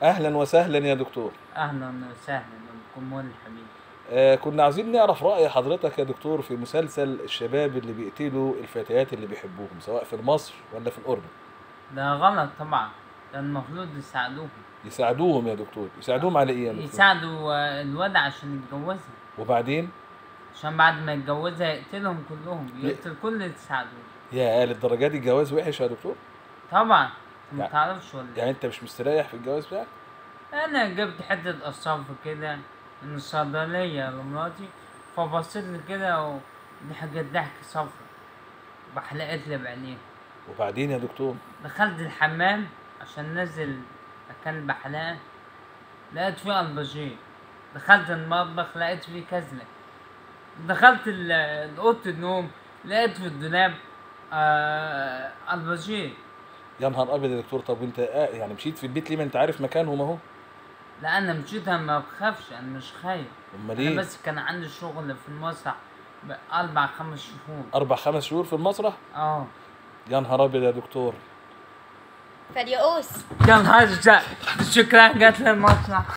اهلا وسهلا يا دكتور اهلا وسهلا بكم مول الحبيب آه كنا عايزين نعرف راي حضرتك يا دكتور في مسلسل الشباب اللي بيقتلوا الفتيات اللي بيحبوهم سواء في مصر ولا في الاردن ده غلط طبعا ده المفروض يساعدوهم يساعدوهم يا دكتور يساعدوهم على ايه يا دكتور يساعدوا آه، الواد عشان يتجوزها وبعدين عشان بعد ما يتجوزها يقتلهم كلهم يقتل كل اللي تساعدوه يا للدرجه دي الجواز وحش يا دكتور طبعا انت ما يعني- تعرفش ولا يعني انت مش مستريح في الجواز بتاعك انا جبت حته قصاف كده من الصيدليه لمراتي فبصيت لي كده و... دي حاجه ضحك صفرا بحلقت لي بعينيها وبعدين يا دكتور دخلت الحمام عشان نزل مكان بحلقة لقيت فيه الباجيه دخلت المطبخ لقيت فيه كزلة دخلت ال- اوضه النوم لقيت في الدولاب آه الباجيه يا نهار ابيض يا دكتور طب وانت آه يعني مشيت في البيت ليه ما انت عارف مكانهم اهو لا انا مشيت أنا ما بخافش انا مش خايف امال انا ايه بس كان عندي شغل في المسرح باربع خمس شهور اربع خمس شهور في المسرح اه يا نهار ابيض يا دكتور فاليئوس يا نهار شكرا جت للمسرح